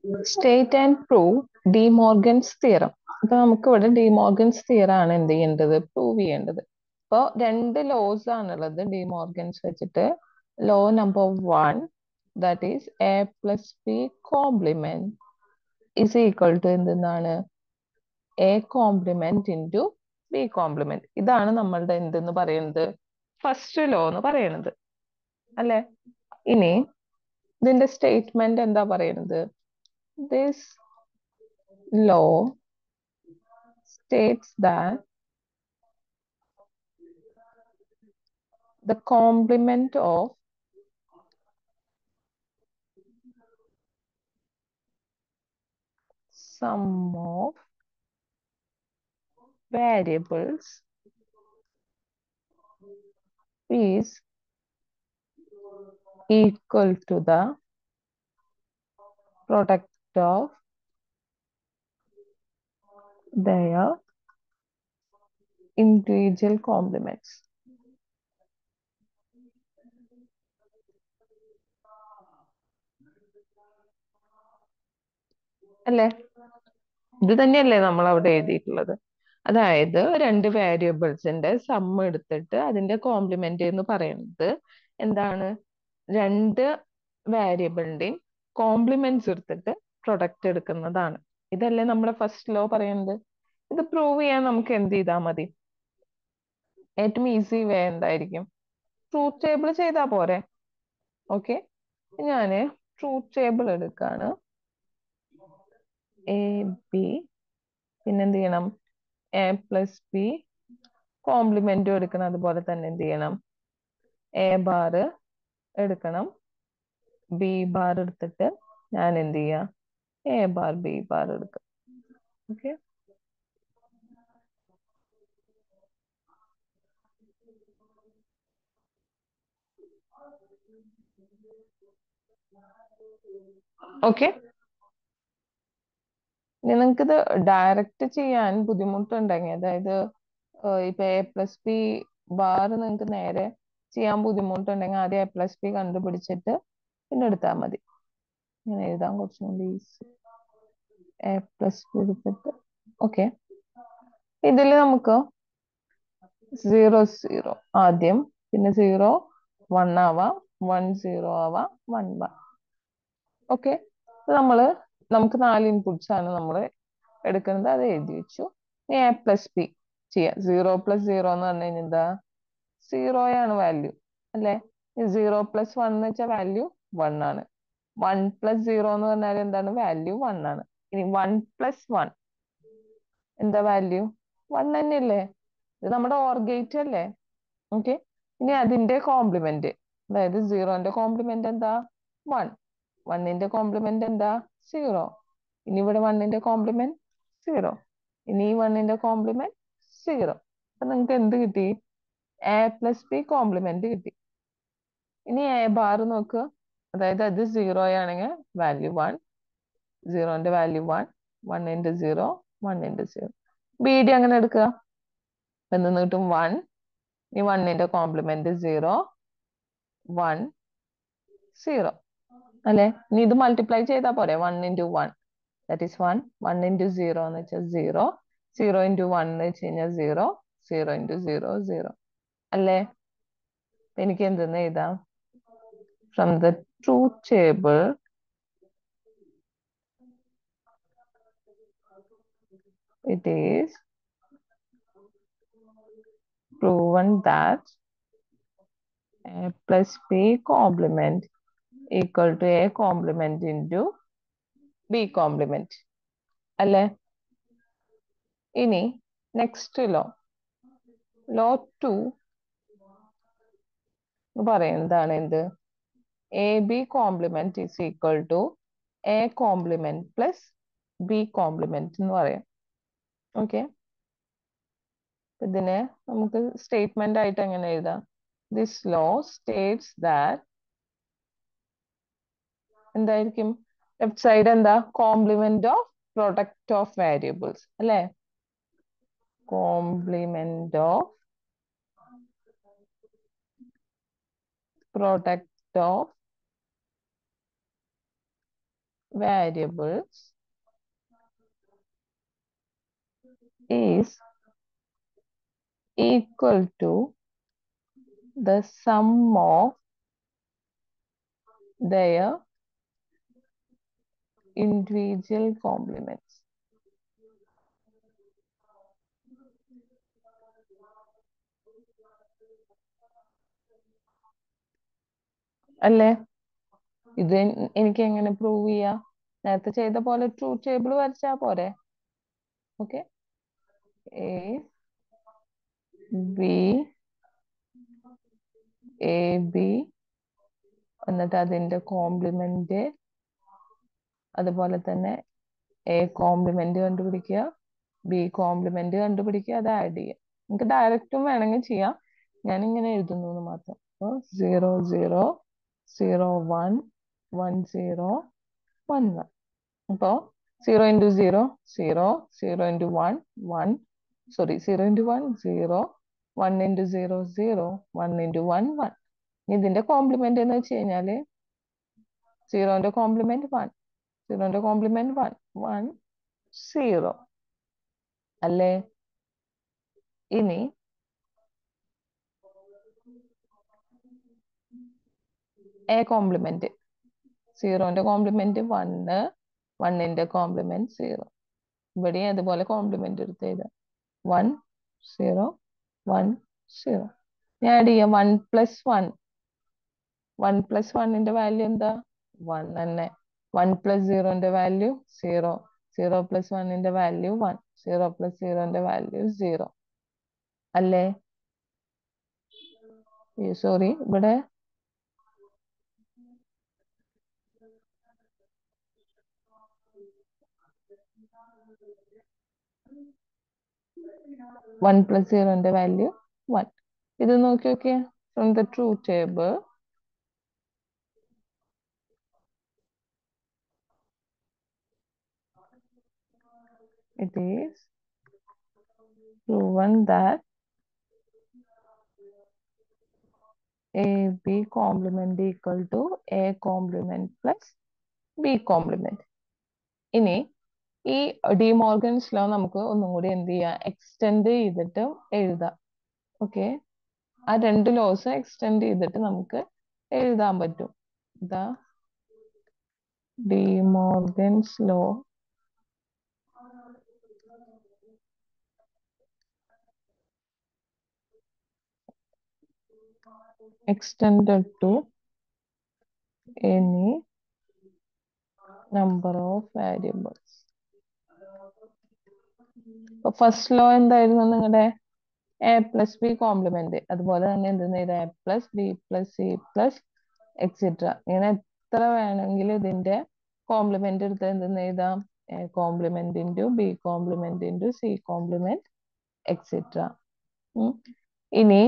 State and prove De Morgan's theorem അപ്പൊ നമുക്ക് ഇവിടെ ഡി മോർഗൻസ് തിയറം ആണ് എന്ത് ചെയ്യേണ്ടത് പ്രൂവ് ചെയ്യേണ്ടത് അപ്പോൾ രണ്ട് ലോസ് ആണുള്ളത് ഡി മോർഗൻസ് വെച്ചിട്ട് law number one that is A plus B complement is equal to എന്തെന്നാണ് A complement into B complement ഇതാണ് നമ്മളുടെ എന്തെന്ന് പറയുന്നത് ഫസ്റ്റ് ലോ എന്ന് പറയുന്നത് അല്ലെ ഇനി ഇതിന്റെ സ്റ്റേറ്റ്മെന്റ് എന്താ പറയുന്നത് this law states that the complement of sum of variables is equal to the product of their individual complements. അല്ലേ ഇത് തന്നെയല്ലേ നമ്മൾ അവിടെ എഴുതിയിട്ടുള്ളത് അതായത് രണ്ട് വേരിയബിൾസിന്റെ സം എടുത്തിട്ട് അതിന്റെ കോംപ്ലിമെന്റ് എന്ന് പറയുന്നത് എന്താണ് രണ്ട് വേരിയബിളിന്റെയും കോംപ്ലിമെന്റ്സ് എടുത്തിട്ട് പ്രൊഡക്റ്റ് എടുക്കുന്നതാണ് ഇതല്ലേ നമ്മുടെ ഫസ്റ്റ് ലോ പറയുന്നത് ഇത് പ്രൂവ് ചെയ്യാൻ നമുക്ക് എന്ത് ചെയ്താൽ മതി ഏറ്റവും ഈസി വേ എന്തായിരിക്കും ട്രൂത്ത് ടേബിൾ ചെയ്താൽ പോരെ ഓക്കെ ഞാന് ട്രൂത്ത് ടേബിൾ എടുക്കാണ് എ ബി പിന്നെന്ത് ചെയ്യണം എ പ്ലസ് ബി കോംപ്ലിമെന്റും എടുക്കണം അതുപോലെ തന്നെ എന്ത് ചെയ്യണം എ ബാർ എടുക്കണം ബി ബാർ എടുത്തിട്ട് ഞാൻ എന്ത് ചെയ്യാ എ ബാർ ബി ബാർ എടുക്കാം ഓക്കെ ഓക്കെ നിങ്ങൾക്കിത് ഡയറക്റ്റ് ചെയ്യാൻ ബുദ്ധിമുട്ടുണ്ടെങ്കിൽ അതായത് ഇപ്പൊ എ പ്ലസ് ബി ബാർ നിങ്ങൾക്ക് നേരെ ചെയ്യാൻ ബുദ്ധിമുട്ടുണ്ടെങ്കിൽ ആദ്യം എ പ്ലസ് ബി കണ്ടുപിടിച്ചിട്ട് പിന്നെ എടുത്താൽ മതി ഇങ്ങനെ എഴുതാൻ കുറച്ചും കൂടി ഈസി എ പ്ലസ് ബി എടുത്തിട്ട് ഓക്കെ ഇതിൽ നമുക്ക് സീറോ സീറോ ആദ്യം പിന്നെ സീറോ വൺ ആവാം വൺ സീറോ ആവാം വൺ വൺ ഓക്കെ നമ്മള് നമുക്ക് നാല് ഇൻപുട്സ് ആണ് നമ്മൾ എടുക്കുന്നത് അത് എഴുതി വെച്ചു ഇനി എ പ്ലസ് ബി ചെയ്യാം സീറോ പ്ലസ് സീറോ എന്ന് പറഞ്ഞു കഴിഞ്ഞാൽ എന്താ സീറോയാണ് വാല്യൂ അല്ലെ സീറോ പ്ലസ് വൺ എന്ന് വെച്ചാൽ വാല്യൂ വൺ ആണ് വൺ പ്ലസ് സീറോ എന്ന് പറഞ്ഞാൽ എന്താണ് വാല്യൂ വൺ ആണ് ഇനി വൺ പ്ലസ് വൺ എന്താ വാല്യൂ വൺ തന്നെയല്ലേ ഇത് നമ്മുടെ ഓർ ഗേറ്റ് അല്ലേ ഓക്കെ ഇനി അതിന്റെ കോംപ്ലിമെന്റ് അതായത് സീറോന്റെ കോംപ്ലിമെന്റ് എന്താ വൺ വണ്ണിന്റെ കോംപ്ലിമെന്റ് എന്താ സീറോ ഇനി ഇവിടെ വണ്ണിന്റെ കോംപ്ലിമെന്റ് സീറോ ഇനി ഈ വണ്ണിന്റെ കോംപ്ലിമെന്റ് സീറോ അപ്പൊ നിങ്ങൾക്ക് എന്ത് കിട്ടി എ പ്ലസ് ബി കോംപ്ലിമെന്റ് കിട്ടി ഇനി എ ബാർ നോക്കുക അതായത് അത് സീറോ ആണെങ്കിൽ വാല്യൂ വൺ സീറോന്റെ value one one into zero one into zero B D അങ്ങനെ എടുക്കുക എന്ന് കിട്ടും വൺ ഇനി വണ്ണിന്റെ കോംപ്ലിമെന്റ് സീറോ വൺ സീറോ അല്ലെ ഇനി ഇത് മൾട്ടിപ്ലൈ ചെയ്താൽ പോരെ one into one that is one one into zero എന്ന് വെച്ചാൽ സീറോ സീറോ ഇൻറ്റു വൺ എന്ന് വെച്ച് കഴിഞ്ഞാൽ zero zero into zero zero അല്ലേ എനിക്ക് എന്തെന്ന് എഴുതാം from the truth table it is proven that a plus b complement equal to a complement into b complement അല്ലേ ഇനി നെക്സ്റ്റ് ലോ ലോ ടു പറയുന്നതാണ് എന്ത് A B complement is equal to A complement plus B complement എന്ന് പറയാം okay ഇതിനെ നമുക്ക് statement ആയിട്ട് എങ്ങനെ എഴുതാം ദിസ് ലോ സ്റ്റേറ്റ്സ് ദാറ്റ് എന്തായിരിക്കും ലെഫ്റ്റ് സൈഡ് എന്താ complement of product of variables അല്ലെ complement of product of variables is equal to the sum of their individual complements. അല്ലേ ഇത് എൻ- എനിക്ക് എങ്ങനെ പ്രൂവ് ചെയ്യാം നേരത്തെ ചെയ്ത പോലെ ട്രൂ ടേബിൾ വരച്ചാ പോരെ okay A B A B എന്നിട്ട് അതിന്റെ കോംപ്ലിമെന്റ് അതുപോലെ തന്നെ എ കോംപ്ലിമെന്റ് കണ്ടുപിടിക്കുക ബി കോംപ്ലിമെന്റ് കണ്ടുപിടിക്കുക അത് ആഡ് ചെയ്യുക നിങ്ങൾക്ക് ഡയറക്റ്റും വേണമെങ്കിൽ ചെയ്യാം ഞാൻ ഇങ്ങനെ എഴുതുന്നു എന്ന് മാത്രം അപ്പോൾ zero zero zero one one zero one one അപ്പോൾ zero into zero zero zero into one one sorry zero into one zero one into zero zero one into one one ഇതിന്റെ കോംപ്ലിമെന്റ് എന്ന് വെച്ച് കഴിഞ്ഞാല് സീറോന്റെ കോംപ്ലിമെന്റ് വൺ സീറോന്റെ complement one one zero അല്ലേ ഇനി A complement സീറോന്റെ കോംപ്ലിമെന്റ് വണ്ണ് വണ്ണിന്റെ കോംപ്ലിമെന്റ് സീറോ ഇവിടെ അതുപോലെ കോംപ്ലിമെന്റ് എടുത്ത് എഴുതാം വൺ സീറോ വൺ സീറോ ഞാൻ ആഡ് ചെയ്യാം one plus one one plus വണ്ണിന്റെ വാല്യൂ എന്താ വൺ തന്നെ വൺ പ്ലസ് സീറോന്റെ വാല്യൂ സീറോ സീറോ പ്ലസ് വണ്ണിന്റെ വാല്യൂ വൺ സീറോ പ്ലസ് സീറോന്റെ വാല്യൂ സീറോ അല്ലേ സോറി ഇവിടെ വൺ പ്ലസ് സീറോന്റെ വാല്യൂ വൺ ഇത് നോക്കി നോക്കിയേ from the true table it is proven that AB complement equal to A complement plus B complement. ഇനി ഈ ഡിമോർഗൻസ് ലോ നമുക്ക് ഒന്നും കൂടി എന്ത് ചെയ്യാം എക്സ്റ്റെൻഡ് ചെയ്തിട്ട് എഴുതാം ഓക്കെ ആ രണ്ട് ലോസ് എക്സ്റ്റെൻഡ് ചെയ്തിട്ട് നമുക്ക് എഴുതാൻ പറ്റും ഇതാ De Morgan's law extended to any number of variables. First law എന്തായിരുന്നു നിങ്ങളുടെ എ പ്ലസ് ബി കോംപ്ലിമെന്റ് അതുപോലെ തന്നെ എന്തെന്ന് എഴുതാം A plus B plus C plus etcetera ഇങ്ങനെ എത്ര വേണമെങ്കിലും ഇതിന്റെ കോംപ്ലിമെന്റ് എടുത്ത് എന്തെന്ന് എഴുതാം A complement into B complement into C complement etcetera ഇനി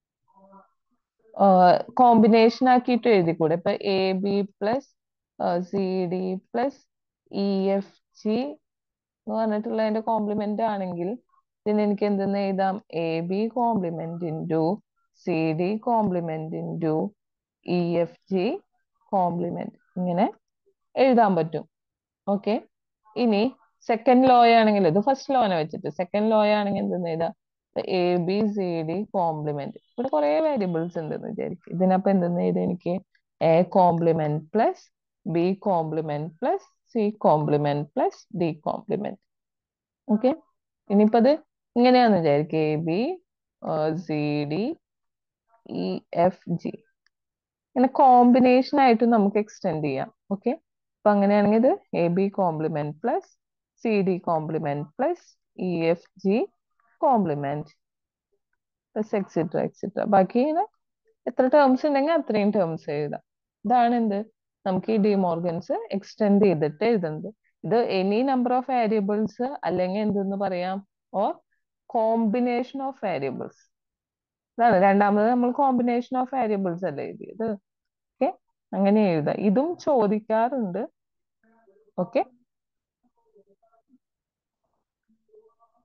കോമ്പിനേഷൻ ആക്കിയിട്ട് എഴുതിക്കൂടെ ഇപ്പൊ A B plus C D plus E F G എന്ന് പറഞ്ഞിട്ടുള്ളതിന്റെ കോംപ്ലിമെന്റ് ആണെങ്കിൽ ഇതിന് എനിക്ക് എന്തെന്ന് എഴുതാം A B complement into C D complement into E F G complement ഇങ്ങനെ എഴുതാൻ പറ്റും ഓക്കെ ഇനി സെക്കൻഡ് ലോ ആണെങ്കിൽ ഇത് ഫസ്റ്റ് ലോനെ വെച്ചിട്ട് സെക്കൻഡ് ലോ ആണെങ്കിൽ എന്തെന്ന് എഴുതാം A B C D complement ഇവിടെ കുറെ വേരിയബിൾസ് ഉണ്ടെന്ന് വിചാരിക്കും ഇതിനപ്പം എന്തെന്ന് എഴുതാം എനിക്ക് A complement plus B complement plus C complement plus D complement okay ഇനിയിപ്പോ അത് ഇങ്ങനെയാന്ന് വിചാരിക്കുക A B C D E F G ഇങ്ങനെ കോമ്പിനേഷൻ ആയിട്ട് നമുക്ക് എക്സ്റ്റെൻഡ് ചെയ്യാം ഓക്കെ അപ്പൊ അങ്ങനെയാണെങ്കിൽ ഇത് A B complement plus C D complement plus E F G complement plus extra extra ബാക്കി ഇങ്ങനെ എത്ര ടേംസ് ഉണ്ടെങ്കിൽ അത്രയും ടേംസ് എഴുതാം ഇതാണ് എന്ത് നമുക്ക് ഈ ഡിമോർഗൻസ് എക്സ്റ്റെൻഡ് ചെയ്തിട്ട് എഴുതുന്നത് ഇത് എനി നമ്പർ ഓഫ് വേരിയബിൾസ് അല്ലെങ്കിൽ എന്തെന്ന് പറയാം ഓർ കോമ്പിനേഷൻ ഓഫ് വേരിയബിൾസ് ഇതാണ് രണ്ടാമത് നമ്മൾ കോമ്പിനേഷൻ ഓഫ് വേരിയബിൾസ് അല്ലേ എഴുതിയത് ഓക്കെ അങ്ങനെ എഴുതാം ഇതും ചോദിക്കാറുണ്ട് ഓക്കെ